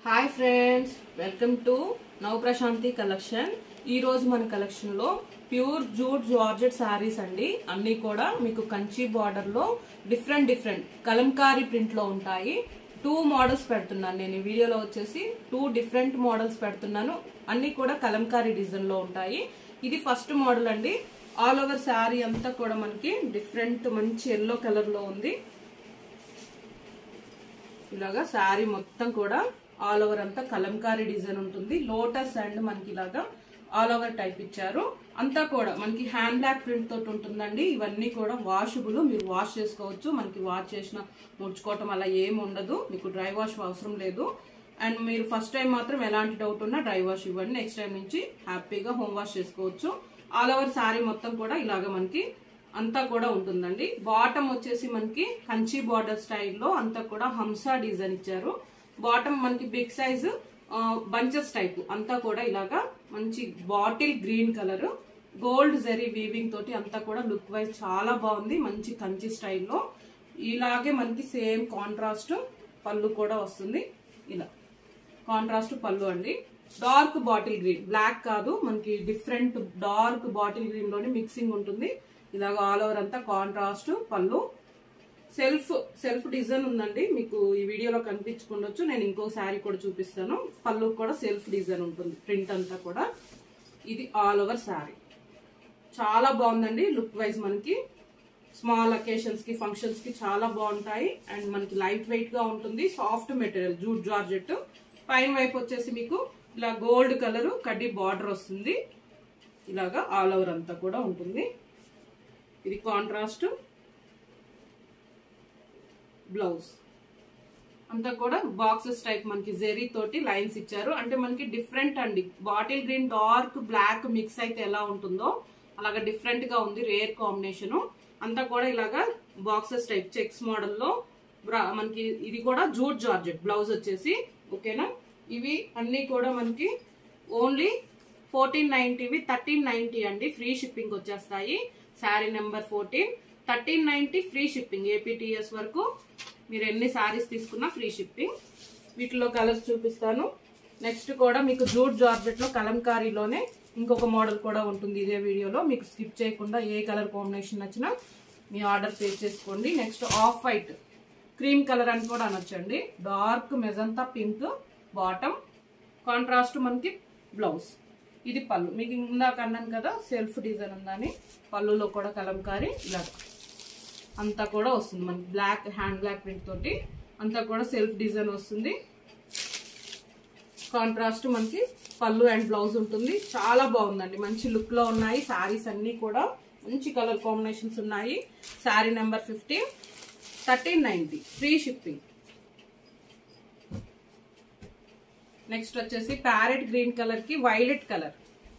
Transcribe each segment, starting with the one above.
hi friends welcome to నవ Prashanti collection ఈ రోజు మన కలెక్షన్ లో ప్యూర్ జూట్ జార్జెట్ శారీస్ అండి అన్ని కూడా మీకు కంచి బార్డర్ లో డిఫరెంట్ డిఫరెంట్ కలంకారీ ప్రింట్ లో ఉంటాయి టూ మోడల్స్ పెడుతున్నాను నేను ఈ వీడియోలో వచ్చేసి టూ డిఫరెంట్ మోడల్స్ పెడుతున్నాను అన్ని కూడా కలంకారీ డిజైన్ లో ఉంటాయి ఇది ఫస్ట్ మోడల్ అండి ఆల్ ఓవర్ శారీ అంతా కూడా మనకి డిఫరెంట్ మంచి ఎల్లో కలర్ లో ఉంది ఇలాగా శారీ మొత్తం కూడా ఆల్ ఓవర్ అంతా కలంకారీ డిజైన్ ఉంటుంది లోటస్ అండ్ మనకి ఇలాగా ఆల్ ఓవర్ టైప్ ఇచ్చారు అంతా కూడా మనకి హ్యాండ్ బ్యాగ్ ప్రింట్ తోటి ఉంటుందండి ఇవన్నీ కూడా వాషబుల్ మీరు వాష్ చేసుకోవచ్చు మనకి వాష్ చేసిన ముడుచుకోవటం అలా ఏమి ఉండదు మీకు డ్రై వాష్ అవసరం లేదు అండ్ మీరు ఫస్ట్ టైం మాత్రం ఎలాంటి డౌట్ ఉన్నా డ్రై వాష్ ఇవ్వండి నెక్స్ట్ టైం నుంచి హ్యాపీగా హోమ్ వాష్ చేసుకోవచ్చు ఆల్ ఓవర్ శారీ మొత్తం కూడా ఇలాగ మనకి అంతా కూడా ఉంటుందండి బాటమ్ వచ్చేసి మనకి కంచి బార్డర్ స్టైల్లో అంతా కూడా హంసా డిజైన్ ఇచ్చారు బాటమ్ మనకి బిగ్ సైజ్ బంచెస్ టైప్ అంతా కూడా ఇలాగా మంచి bottle green colour gold zari weaving తోటి అంతా కూడా లుక్ వైజ్ చాలా బాగుంది మంచి కంచి స్టైల్లో ఇలాగే మనకి సేమ్ కాంట్రాస్ట్ పళ్ళు కూడా వస్తుంది ఇలా కాంట్రాస్ట్ పళ్ళు అండి డార్క్ బాటిల్ గ్రీన్ బ్లాక్ కాదు మనకి డిఫరెంట్ డార్క్ బాటిల్ గ్రీన్ లోని మిక్సింగ్ ఉంటుంది ఇలాగ ఆల్ ఓవర్ అంతా contrast pallu self self design ఉందండి మీకు ఈ వీడియోలో కనిపించుకుండొచ్చు నేను ఇంకో శారీ కూడా చూపిస్తాను పళ్ళు కూడా సెల్ఫ్ డిజైన్ ఉంటుంది ప్రింట్ అంతా కూడా ఇది ఆల్ ఓవర్ శారీ చాలా బాగుందండి లుక్ వైజ్ మనకి స్మాల్ అకేషన్స్ కి ఫంక్షన్స్ కి చాలా బాగుంటాయి అండ్ మనకి లైట్ వెయిట్ గా ఉంటుంది సాఫ్ట్ మెటీరియల్ జూట్ జార్జెట్ పైన వైపు వచ్చేసి మీకు ఇలా గోల్డ్ కలర్ కడ్డీ బార్డర్ వస్తుంది ఇలాగా ఆల్ ఓవర్ అంతా కూడా ఉంటుంది ఇది కాంట్రాస్ట్ బ్లౌజ్ అంతా కూడా బాక్సెస్ టైప్ మనకి జెరీ తోటి లైన్స్ ఇచ్చారు అంటే మనకి డిఫరెంట్ అండి bottle green dark black mix అయితే ఎలా ఉంటుందో అలాగా డిఫరెంట్ గా ఉంది రేర్ కాంబినేషన్ అంతా కూడా ఇలాగా బాక్సెస్ టైప్ చెక్స్ మోడల్లో మనకి ఇది కూడా జూట్ జార్జెట్ బ్లౌజ్ వచ్చేసి ఓకేనా ఇవి అన్ని కూడా మనకి ఓన్లీ ఫోర్టీన్ నైన్టీవి థర్టీన్ నైన్టీ అండి ఫ్రీ షిప్పింగ్ వచ్చేస్తాయి sari number fourteen thirteen ninety free shipping A P T S వరకు మీరు ఎన్ని శారీస్ తీసుకున్నా ఫ్రీ షిప్పింగ్ వీటిలో కలర్స్ చూపిస్తాను నెక్స్ట్ కూడా మీకు జూట్ జార్జెట్ లో కలంకారీలోనే ఇంకొక మోడల్ కూడా ఉంటుంది ఇదే వీడియోలో మీకు స్కిప్ చేయకుండా ఏ కలర్ కాంబినేషన్ నచ్చినా మీ ఆర్డర్ సేవ్ చేసుకోండి next off white cream colour అని కూడా అనొచ్చండి dark magenta pink bottom contrast మనకి బ్లౌజ్ ఇది పళ్ళు మీకు ఇందాక అన్నాను కదా సెల్ఫ్ డిజైన్ ఉందని పళ్ళులో కూడా కలంకారీ ఇలా అంతా కూడా వస్తుంది మనకి బ్లాక్ హ్యాండ్ బ్లాక్ ప్రింట్ తోటి అంతా కూడా సెల్ఫ్ డిజైన్ వస్తుంది కాంట్రాస్ట్ మనకి పళ్ళు అండ్ బ్లౌజ్ ఉంటుంది చాలా బాగుందండి మంచి లుక్ లో ఉన్నాయి శారీస్ అన్ని కూడా మంచి కలర్ కాంబినేషన్స్ ఉన్నాయి sari number fifteen thirteen ninety free shipping next వచ్చేసి ప్యారెట్ గ్రీన్ కలర్ కి violet colour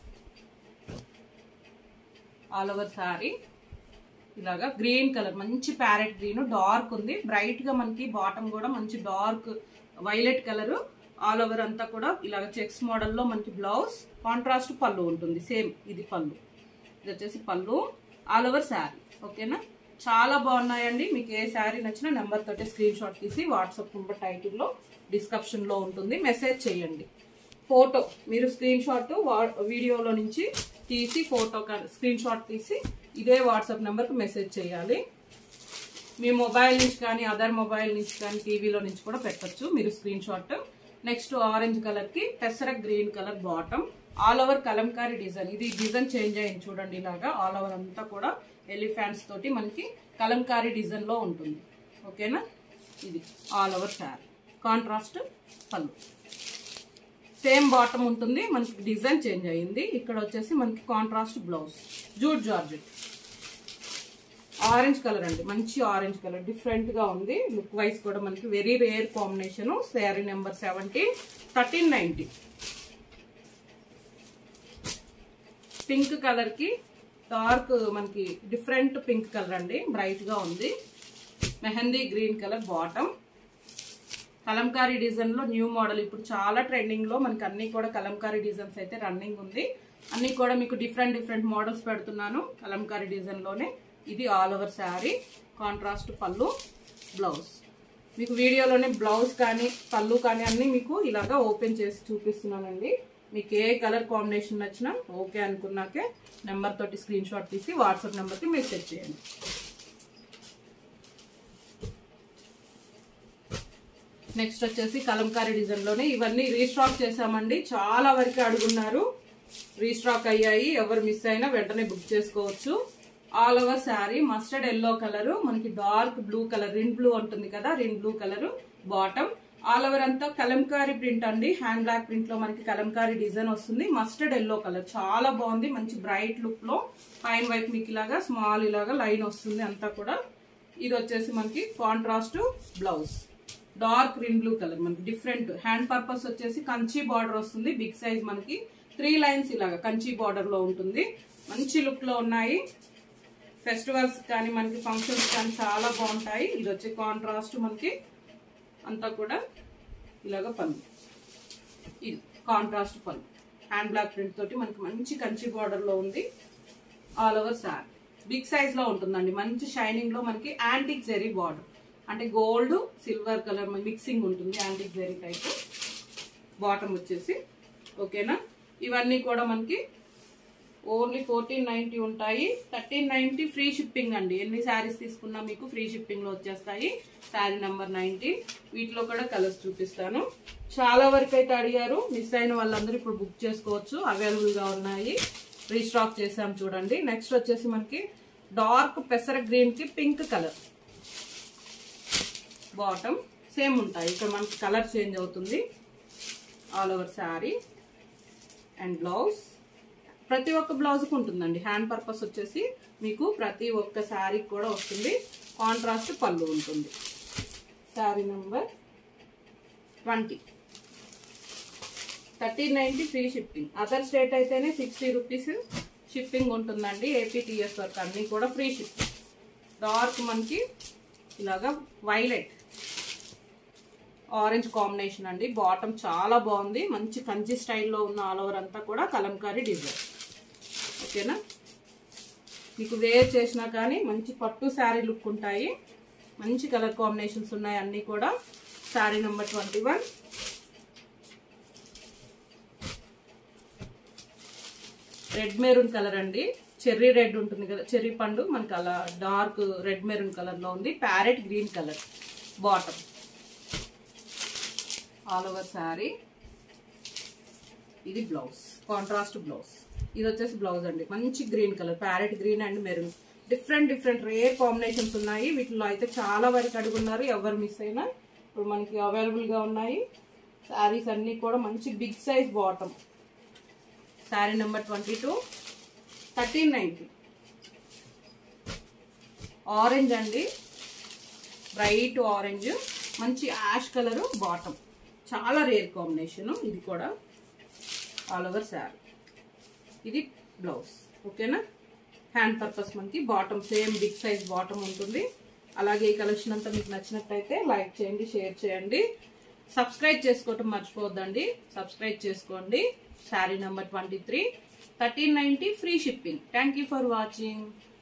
all over sari ఇలాగా గ్రీన్ కలర్ మంచి ప్యారెట్ గ్రీన్ డార్క్ ఉంది బ్రైట్ గా మనకి బాటమ్ కూడా మంచి dark violet colour all over అంతా కూడా ఇలాగ చెక్స్ మోడల్లో మనకి బ్లౌజ్ కాంట్రాస్ట్ పళ్ళు ఉంటుంది సేమ్ ఇది పళ్ళు ఇది వచ్చేసి పళ్ళు ఆల్ ఓవర్ శారీ ఓకేనా చాలా బాగున్నాయండి మీకు ఏ శారీ నచ్చినా నెంబర్ తోటి స్క్రీన్ షాట్ తీసి వాట్సాప్ నెంబర్ టైటిల్లో డిస్క్రిప్షన్ లో ఉంటుంది మెసేజ్ చేయండి ఫోటో మీరు స్క్రీన్ షాట్ వీడియోలో నుంచి తీసి ఫోటో స్క్రీన్ షాట్ తీసి ఇదే వాట్సాప్ నెంబర్కి మెసేజ్ చేయాలి మీ మొబైల్ నుంచి కానీ అదర్ మొబైల్ నుంచి కానీ టీవీలో నుంచి కూడా పెట్టచ్చు మీరు screen shot next orange colour కి పెసర green colour bottom all over kalamkari design ఇది డిజైన్ చేంజ్ అయింది చూడండి ఇలాగా ఆల్ ఓవర్ అంతా కూడా ఎలిఫాంట్స్ తోటి మనకి కలంకారీ డిజైన్ లో ఉంటుంది ఓకేనా ఇది all over sari contrast pallu same bottom ఉంటుంది మనకి డిజైన్ చేంజ్ అయ్యింది ఇక్కడ వచ్చేసి మనకి contrast blouse jute georgette orange colour అండి మంచి ఆరెంజ్ కలర్ డిఫరెంట్ గా ఉంది లుక్ వైజ్ కూడా మనకి very rare combination sari number seventeen thirteen ninety pink colour కి డార్క్ మనకి డిఫరెంట్ పింక్ కలర్ అండి బ్రైట్ గా ఉంది mehndi green colour bottom kalamkari design లో న్యూ మోడల్ ఇప్పుడు చాలా ట్రెండింగ్ లో మనకి అన్ని కూడా కలంకారీ డిజైన్స్ అయితే రన్నింగ్ ఉంది అన్ని కూడా మీకు డిఫరెంట్ డిఫరెంట్ మోడల్స్ పెడుతున్నాను కలంకారీ డిజైన్ లోనే ఇది all over sari contrast pallu blouse మీకు వీడియోలోనే బ్లౌజ్ కానీ పళ్ళు కానీ అన్ని మీకు ఇలాగా ఓపెన్ చేసి చూపిస్తున్నానండి మీకు ఏ కలర్ కాంబినేషన్ నచ్చినా ఓకే అనుకున్నాకే నెంబర్ తోటి స్క్రీన్ షాట్ తీసి వాట్సాప్ నెంబర్కి మెసేజ్ చేయండి నెక్స్ట్ వచ్చేసి కలంకారీ డిజైన్ లోనే ఇవన్నీ రీస్టాక్ చేసామండి చాలా వరకు అడుగున్నారు రీస్టాక్ అయ్యాయి ఎవరు మిస్ అయినా వెంటనే బుక్ చేసుకోవచ్చు all over sari mustard yellow colour మనకి dark blue colour Rin blue ఉంటుంది కదా Rin blue colour bottom all over అంతా కలంకారీ ప్రింట్ అండి హ్యాండ్ బ్లాక్ ప్రింట్ లో మనకి కలంకారీ డిజైన్ వస్తుంది మస్టర్డ్ ఎల్లో కలర్ చాలా బాగుంది మంచి బ్రైట్ లుక్ లో పైన వైపు మీకు ఇలాగా స్మాల్ ఇలాగా లైన్ వస్తుంది అంతా కూడా ఇది వచ్చేసి మనకి contrast blouse dark green blue colour మనకి డిఫరెంట్ హ్యాండ్ పర్పస్ వచ్చేసి కంచి బార్డర్ వస్తుంది బిగ్ సైజ్ మనకి త్రీ లైన్స్ ఇలాగా కంచి బార్డర్ లో ఉంటుంది మంచి లుక్ లో ఉన్నాయి ఫెస్టివల్స్ కానీ మనకి ఫంక్షన్స్ కానీ చాలా బాగుంటాయి ఇది వచ్చి కాంట్రాస్ట్ మనకి అంతా కూడా ఇలాగ పన్ను ఇది కాంట్రాస్ట్ పన్ను హ్యాండ్ బ్లాక్ ప్రింట్ తోటి మనకి మంచి కంచి బార్డర్ లో ఉంది all over sari big size లో ఉంటుందండి మంచి షైనింగ్ లో మనకి యాంటిక్ జెరీ బార్డర్ అంటే గోల్డ్ సిల్వర్ కలర్ మిక్సింగ్ ఉంటుంది యాంటిక్ జెరీ టైప్ బాటమ్ వచ్చేసి ఓకేనా ఇవన్నీ కూడా మనకి ఓన్లీ ఫోర్టీన్ నైన్టీ ఉంటాయి థర్టీన్ నైన్టీ ఫ్రీ షిప్పింగ్ అండి ఎన్ని శారీస్ తీసుకున్నా మీకు ఫ్రీ షిప్పింగ్ లో వచ్చేస్తాయి శారీ నెంబర్ నైన్టీన్ వీటిలో కూడా కలర్స్ చూపిస్తాను చాలా వరకు అయితే అడిగారు మిస్ అయిన వాళ్ళందరూ ఇప్పుడు బుక్ చేసుకోవచ్చు అవైలబుల్ గా ఉన్నాయి రీస్టాక్ చేసాం చూడండి నెక్స్ట్ వచ్చేసి మనకి డార్క్ పెసర గ్రీన్ కి పింక్ కలర్ బాటమ్ సేమ్ ఉంటాయి ఇక్కడ మనకి కలర్ చేంజ్ అవుతుంది all over sari and blouse ప్రతి ఒక్క బ్లౌజ్కి ఉంటుందండి హ్యాండ్ పర్పస్ వచ్చేసి మీకు ప్రతి ఒక్క శారీకి కూడా వస్తుంది కాంట్రాస్ట్ పళ్ళు ఉంటుంది sari number twenty thirteen ninety free shipping other state అయితేనే సిక్స్టీ రూపీస్ షిప్పింగ్ ఉంటుందండి ఏపీటీఎస్ వర్క్ అన్నీ కూడా ఫ్రీ షిప్పింగ్ డార్క్ మనకి ఇలాగా వైలెట్ ఆరెంజ్ కాంబినేషన్ అండి బాటమ్ చాలా బాగుంది మంచి కంచి స్టైల్లో ఉన్న ఆల్ ఓవర్ అంతా కూడా కలంకారీ డిజైన్ ఓకేనా మీకు వేర్ చేసినా కానీ మంచి పట్టు శారీ లుక్ ఉంటాయి మంచి కలర్ కాంబినేషన్స్ ఉన్నాయి అన్నీ కూడా sari number twenty one red maroon colour అండి చెర్రీ రెడ్ ఉంటుంది కదా చెర్రీ పండు మనకి అలా డార్క్ రెడ్ మెరూన్ కలర్ లో ఉంది parrot green colour bottom all over sari ఇది బ్లౌజ్ కాంట్రాస్ట్ బ్లౌజ్ ఇది వచ్చేసి బ్లౌజ్ అండి మంచి green colour parrot green and maroon different different rare combinations ఉన్నాయి వీటిలో అయితే చాలా వరకు అడుగున్నారు ఎవరు మిస్ అయినా ఇప్పుడు మనకి అవైలబుల్ గా ఉన్నాయి శారీస్ అన్ని కూడా మంచి big size bottom sari number twenty two thirteen ninety orange అండి బ్రైట్ ఆరెంజ్ మంచి యాష్ కలర్ బాటమ్ చాలా రేర్ కాంబినేషన్ ఇది కూడా ఆల్ ఓవర్ శారీ ఇది బ్లౌజ్ ఓకేనా హ్యాండ్ పర్పస్ మనకి bottom same big size bottom ఉంటుంది అలాగే ఈ కలెక్షన్ అంతా మీకు నచ్చినట్టయితే లైక్ చేయండి షేర్ చేయండి సబ్స్క్రైబ్ చేసుకోవటం మర్చిపోవద్దండి సబ్స్క్రైబ్ చేసుకోండి sari number twenty three thirteen ninety free shipping thank you for watching